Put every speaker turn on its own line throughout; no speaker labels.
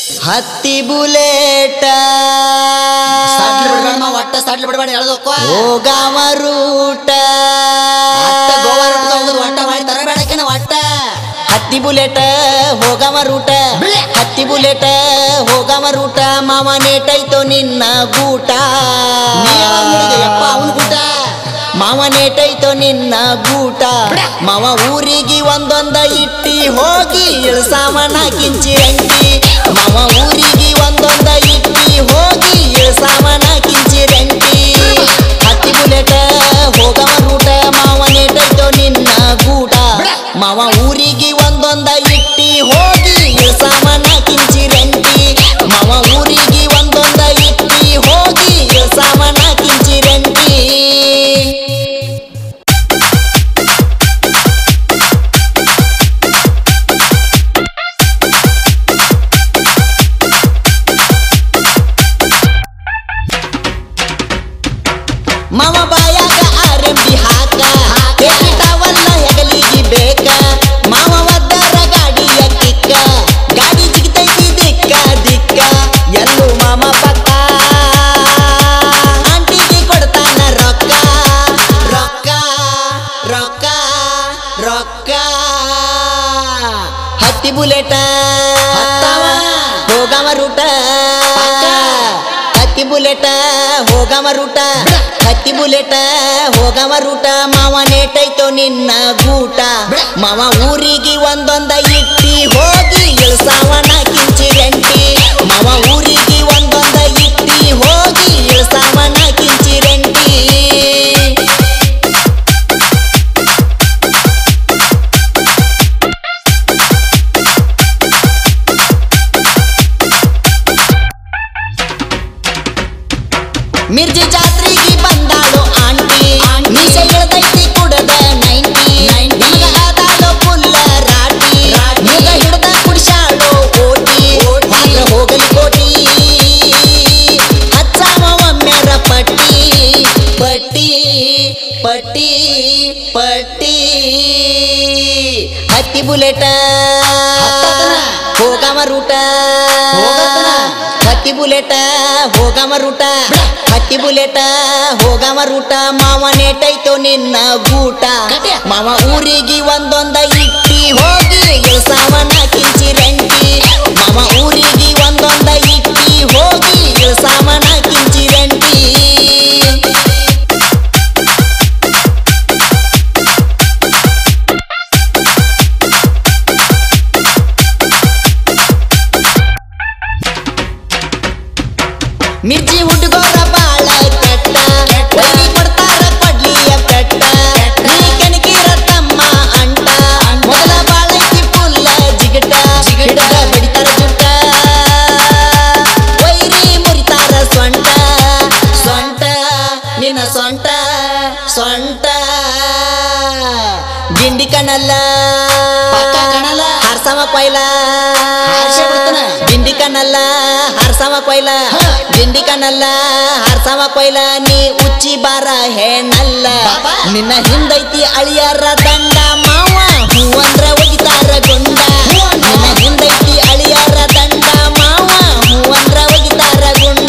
ಹತ್ತಿ ಬುಲೆಟ
ಸಾಟ್ಲಿ ಬಿಡ್ಬೇಡ ಮಾವ, ಒಟ್ಟ ಸಾಟ್ಲಿ ಬಿಡಬೇಡ ಎಳ್ದೋಕೋ
ಹೋಗಾವ ರೂಟ
ಒಟ್ಟ ಗೋವಾ ರೊಟ್ಟಿ ತಗೊಂಡು ಒಟ್ಟ ಮಾಡಿ ತರಬೇಡಕ್ಕಿನ ಒಟ್ಟ
ಹತ್ತಿ ಬುಲೆಟ ಹೋಗವ ರೂಟ
ಬಿಳೆ.
ಹತ್ತಿ ಬುಲೆಟ ಹೋಗವ ರೂಟ ಮಾವ ನೇಟೈತೋ ನಿನ್ನ ಗೂಟ
ನೀ ಯಾವಾಗ ನೋಡಿದೆ ಯಪ್ಪ ಅವನ ಗುಡ್ಡ
ಮಾವ ನೇಟೈತೋ ನಿನ್ನ ಗೂಟ
ಬಿಡ.
ಮಾವ ಊರಿಗೆ ಒಂದೊಂದ ಇಟ್ಟಿ ಹೋಗಿ ಇಳ್ಸಾಮನ ಕಿಂಚಿ ರಂಟಿ ಮಾವ ಊರಿಗೆ ಒಂದೊಂದ ಇಟ್ಟಿ ಹೋಗಿ ಇಳ್ಸಾಮನ ಕಿಂಚಿ ರಂಟಿ ಹತ್ತಿ ಬುಲೆಟ ಹೋಗವ ರೂಟ ಮಾವ ನೇಟೈತೋ ನಿನ್ನ ಗೂಟ
ಬಿಡ.
ಮಾವ ಊರಿಗೆ ಒಂದೊಂದ ಇಟ್ಟಿ ಹೋಗಿ ಇಳ್ಸಾಮನ ಕಿಂಚಿ ರಂಟಿ ಮಾವ ಊರಿಗೆ ಒಂದೊಂದ ಇಟ್ಟಿ ಹೋಗಿ ಇಳ್ಸಾಮನ ಕಿಂಚಿ ರಂಟಿ ಮಾವ ಬಾಯಾಗ ಆರಂಭಿ ಹಾಕ ಕೇಳಿದವಲ್ಲ ಹೆಗಲಿಗೆ ಬೇಕ ಮಾವ ಒದ್ದರ ಗಾಡಿಯ ಕಿಕ್ಕ ಗಾಡಿ ಜಿಗಿತೈತಿ ದಿಕ್ಕ ದಿಕ್ಕ ಎಲ್ಲೂ ಮಾಮ ಪಕ್ಕ ಆಂಟಿಗೆ ಕೊಡ್ತಾನ ರೊಕ್ಕ ರೊಕ್ಕ ರೊಕ್ಕ ರೊಕ್ಕ ಹತ್ತಿ ಬುಲೆಟ
ಹತ್ತವ.
ಹೋಗವ ರೂಟ
ಪಕ್ಕ.
ಹತ್ತಿ ಬುಲೆಟ ಹೋಗವ ರೂಟ ಹತ್ತಿ ಬುಲೆಟ ಹೋಗವ ರೂಟ ಮಾವ ನೇಟೈತೋ ನಿನ್ನ ಗೂಟ
ಬಿಡ.
ಮಾವ ಊರಿಗೆ ಒಂದೊಂದ ಇಟ್ಟಿ ಹೋಗಿ ಇಳ್ಸಾವನ ಕಿಂಚಿ ರೆಂಟಿ ಮಾವ ಊರಿಗೆ ಒಂದೊಂದ ಇಟ್ಟಿ ಹೋಗಿ ಇಳ್ಸಾವನ ಕಿಂಚಿ ರೆಂಟಿ ಮಿರ್ಜಿ ಜಾತ್ರೆಗೆ ಬಂದಾಳು ಆಂಟಿ ಮೀಸೆ ಇಳ್ದೈತಿ ಕುಡದ ನೈಂಟಿ ನಮಗ ಆದಾಳು ಪುಲ್ಲ ರಾಟಿ ಮುಗ ಹಿಡ್ದ ಕುಡಿಸಾಳು ಓಟಿ ಹಾಗ ಹೋಗಲಿ ಕೋಟಿ ಹಚ್ಚಾವ ಒಮ್ಮೆರ ಪಟ್ಟಿ ಪಟ್ಟಿ ಪಟ್ಟಿ ಪಟ್ಟಿ ಹತ್ತಿ ಬುಲೆಟ
ಹತ್ತತನ.
ಹೋಗವ ರೂಟ
ಹೋಗತನ.
ಹತ್ತಿ ಬುಲೆಟ ಹೋಗವ ರೂಟ ಹತ್ತಿ ಬುಲೆಟ ಹೋಗವ ರೂಟ ಮಾವ ನೇಟೈತೋ ನಿನ್ನ ಗೂಟ
ಕಟ್ಯ.
ಮಾವ ಊರಿಗೆ ಒಂದೊಂದ ಇಟ್ಟಿ ಹೋಗಿ ಇಳ್ಸಾವನ ಕಿಂಚಿ ರಂಟಿ ಮಾವ ಊರಿಗೆ ಒಂದೊಂದ ಇಟ್ಟಿ ಹೋಗಿ ಇಳ್ಸಾವನ ಕಿಂಚಿ ರಂಟಿ ಮಿರ್ಜಿ ಹುಡುಗೋರ ಬಾಳ ಕೆಟ್ಟ ಒಯ್ಲಿ ಕೊಡ್ತಾರ ಕೊಡ್ಲಿಯ ಪೆಟ್ಟ ನೀ ಕೆಣಕಿರ ತಮ್ಮ ಅಂಟ ಮೊದಲ ಬಾಳೈತಿ ಪುಲ್ಲ ಜಿಗಟ ಹಿಡದ ಬಡಿತಾರ ಜುಟ್ಟ ವೈರಿ ಮುರಿತಾರ ಸೊಂಟ ಸೊಂಟ ನಿನ್ನ ಸೊಂಟ ಸೊಂಟ ಗಿಂಡಿ ಕಣಲ್ಲ
ಪಕ್ಕ ಕಣಲ್ಲ.
ಹಾರ್ಸವ ಕೊಯ್ಲ
ಹಾರ್ಸೇ ಬಿಡ್ತಾನ.
ಗಿಂಡಿ ಕಣಲ್ಲ ಹಾರ್ಸವ ಕೊಯ್ಲ
ಹ.
ಗಿಂಡಿ ಕಣಲ್ಲ ಹಾರ್ಸವ ಕೊಯ್ಲ ನೀ ಉಚ್ಚಿ ಬಾರ ಹೇನಲ್ಲ
ಬಾಬಾ.
ನಿನ್ನ ಹಿಂದೈತಿ ಅಳಿಯರ ದಂಡ ಮಾವ ಹೂ ಅಂದ್ರ ಒಗಿತಾರ ಗುಂಡ
ಹೂ ಅಂದ್ರ?
ನಿನ್ನ ಹಿಂದೈತಿ ಅಳಿಯರ ದಂಡ ಮಾವ ಹೂ ಅಂದ್ರ ಒಗಿತಾರ ಗುಂಡ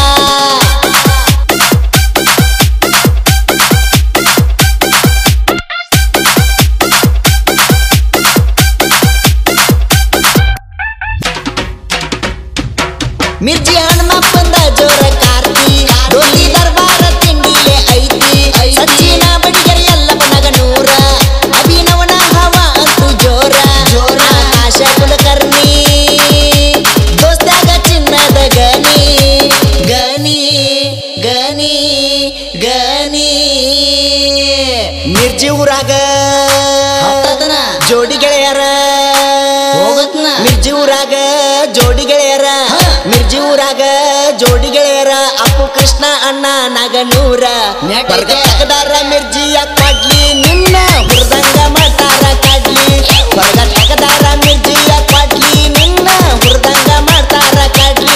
ಮಿರ್ಜಿ ಹನುಮಪ್ಪಂದ ಜೋರ ಕಾರ್ತಿ ಡೋಲಿ ದರ್ಬಾರ ತಿಂಡಿಲೆ ಐತಿ ಸಚ್ಚಿನ ಬಡಿಗರಿ ಎಲ್ಲಪ್ಪನಗ ನೂರ ಅಭಿನವನ ಹವ ಅಂತೂ ಜೋರ
ಜೋರ.
ಆಕಾಶ ಕುಲಕರ್ಣಿ ದೋಸ್ತಾಗ ಚಿನ್ನದ ಗನಿ ಗನಿ ಗನಿ ಗನಿ ಮಿರ್ಜಿ ಊರಾಗ
ಹತ್ತತನ.
ಜೋಡಿ ಗೆಳೆಯರ
ಹೋಗತ್ನ.
ಮಿರ್ಜಿ ಊರಾಗ ಜೋಡಿ ಗೆಳೆಯರ
ಹ.
ಮಿರ್ಜಿ ಊರಾಗ ಜೋಡಿ ಗೆಳೆಯರ ಅಪ್ಪು ಕೃಷ್ಣ ಅಣ್ಣ ನಗನೂರ
ನೆಟ್
ಬರ್ಗ
ಐತೆ.
ತಗದಾರ ಮಿರ್ಜಿಯ ಕಡ್ಲಿ ನಿನ್ನ ಹುರ್ದಂಗ ಮಾಡ್ತಾರ ಕಡ್ಲಿ ಬರ್ಗ ತಗದಾರ ಮಿರ್ಜಿಯ ಕಡ್ಲಿ ನಿನ್ನ ಹುರ್ದಂಗ ಮಾಡ್ತಾರ ಕಡ್ಲಿ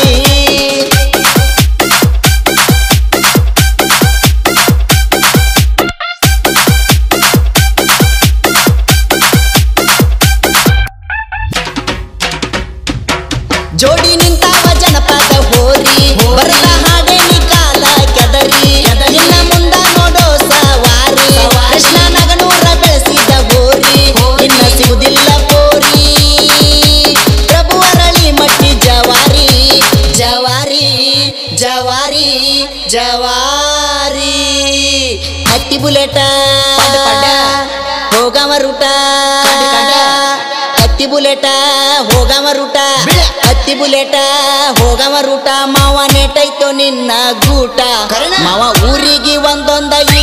ಜೋಡಿ ನಿಂತಾವ ಜನಪದ ಹೋರಿ ಬರಲ ಹಾಡೇನಿ ಕಾಲ ಕೆದರಿ ನಿನ್ನ ಮುಂದ ನೋಡೋ ಸವಾರಿ ಕೃಷ್ಣ ನಗನೂರ ಬೆಳೆಸಿದ ಗೋರಿ ಇನ್ನ ಸಿಗುದಿಲ್ಲ ಕೋರಿ ಪ್ರಭು ಅರಳಿ ಮಟ್ಟಿ ಜವಾರಿ ಜವಾರಿ ಜವಾರಿ ಜವಾರಿ ಹತ್ತಿ ಬುಲೆಟ
ಪಡ್ಡ, ಪಡ್ಡ.
ಹೋಗವ ರೂಟ
ಕಡ್ಡ, ಕಡ್ಡ.
ಹತ್ತಿ ಬುಲೆಟ ಹೋಗವ ರೂಟ
ಬಿಡ.
ಹತ್ತಿ ಬುಲೆಟ ಹೋಗವ ರೂಟ ಮಾವ ನೆಟೈತೋ ನಿನ್ನ ಗೂಟ
ಕರೆನ?
ಮಾವ ಊರಿಗೆ ಒಂದೊಂದ